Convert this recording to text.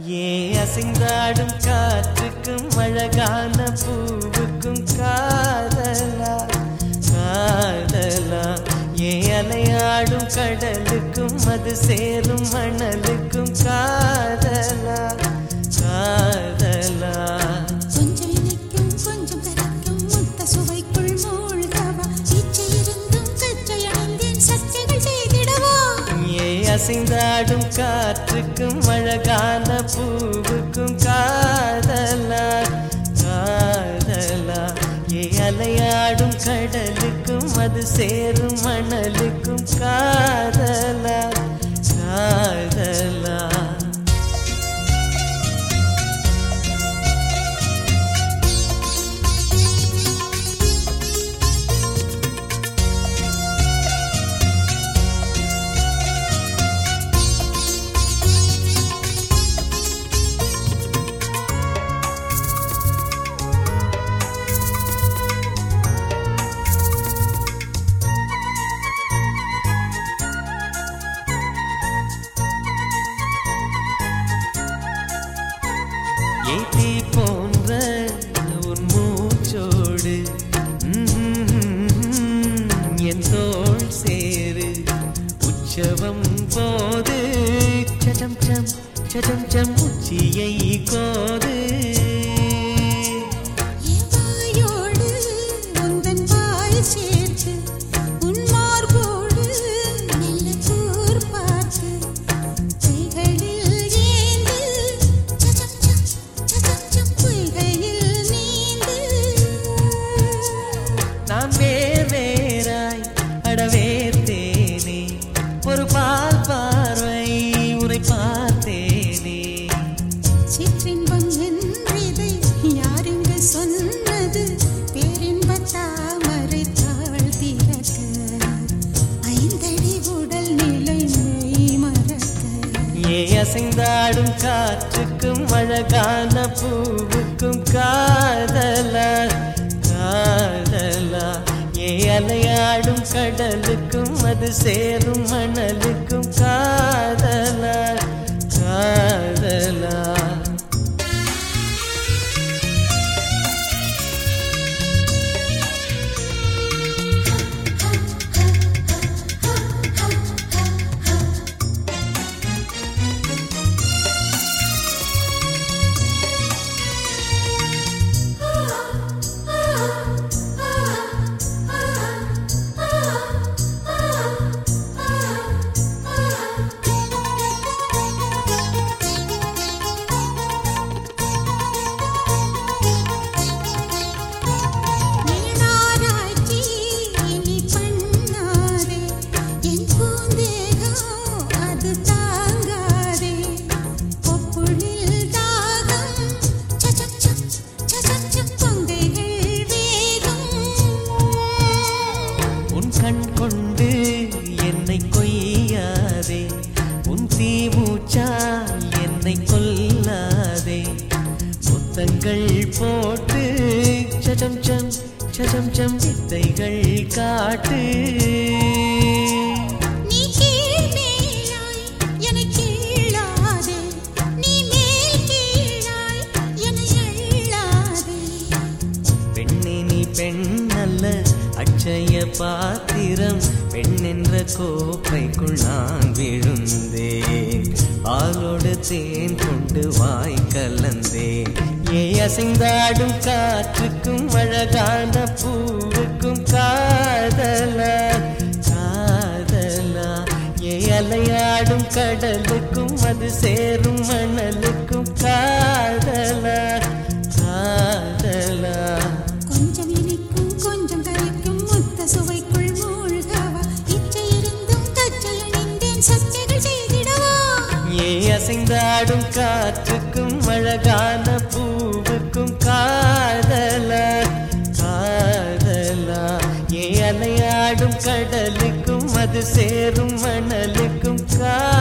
ஏ அசைந்தாடும் காற்றுக்கும் அழகான பூவுக்கும் காதலா காதலா ஏ அலையாடும் கடலுக்கும் அது சேரும் மணலுக்கும் காதலா காதலா கொஞ்சம் இனிக்கும் கொஞ்சம் கரைக்கும் முத்த சுவைக்குள் மூழ்கவா இச்சை இருந்தும் கச்சை அணிந்தேன் சச்சைகள் செய்திடவா ஏ அசைந்தாடும் காற்றுக்கும் அழகான பூவுக்கும் காதலா காதலா ஏ அலையாடும் கடலுக்கும் அது சேரும் மணலுக்கும் காதலா காதலா ஏத்தி போன்ற உன் மூச்சோடு ம்ம், என் தோள் சேரு உற்சவம் போது சடம் சம் சடம் சம் உச்சியை கோது என் வாயோடு உந்தன் வாய் சேர்த்து உன் மார்போடு மெல்ல கூர் பார்த்து கைகளில் ஏந்து சச்சம் சம் சச்சம் சம் பொய்கையில் நீந்து நான் வேர் வேறாய் அடவேர்த்தேனே ஒரு பால் பார்வை உரை பார்த்தேனே சிற்றின்பம் என்றிதை யாரெங்கு சொன்னது பேரின்ப தாமரை தாழ் திறக்க ஐந்தடி உடல் நிலை மெய் மறக்க ஏ அசைந்தாடும் காற்றுக்கும் அழகான பூவுக்கும் காதலா காதலா ஏ அலையாடும் கடலுக்கும் அது சேரும் மணலுக்கும் காதலா காதலா நீனாராய்ச்சி இனி பண்ணாதே என் பூந்தேகம் அது தாங்காதே கொப்புளில் தாகம் சச்சம் சம் சச்சம் சம் பொங்கைகள் வேகம் உன் கண் கொண்டு என்னை கொய்யாதே உன் தீமூச்சால் என்னை கொல்லாதே முத்தங்கள் போட்டு சஜம் சம் சஜம் சம் வித்தைகள் காட்டு நீ கீழ் மேலாய் என்னை கீழாதே நீ மேல் கீழாய் என்னை அள்ளாதே பெண்ணே நீ பெண் அல்ல அட்சய பாத்திரம் பெண் என்ற கோப்பைக்குள் நான் விழுந்தேன் பாலோடு தேன் கொண்டு வாய் கலந்தேன் ஏ அசைந்தாடும் காற்றுக்கும் அழகான பூவுக்கும் காதலா காதலா ஏ அலையாடும் கடலுக்கும் அது சேரும் மணலுக்கும் காதலா காதலா கொஞ்சம் இனிக்கும் கொஞ்சம் கரைக்கும் முத்த சுவைக்குள் மூழ்கவா இச்சை இருந்தும் கச்சை அணிந்தேன் சச்சைகள் செய்திடவா ஏ அசைந்தாடும் காற்றுக்கும் அழகான பூவுக்கும் காதலா காதலா ஏ அலையாடும் கடலுக்கும் அது சேரும் மணலுக்கும் காதலா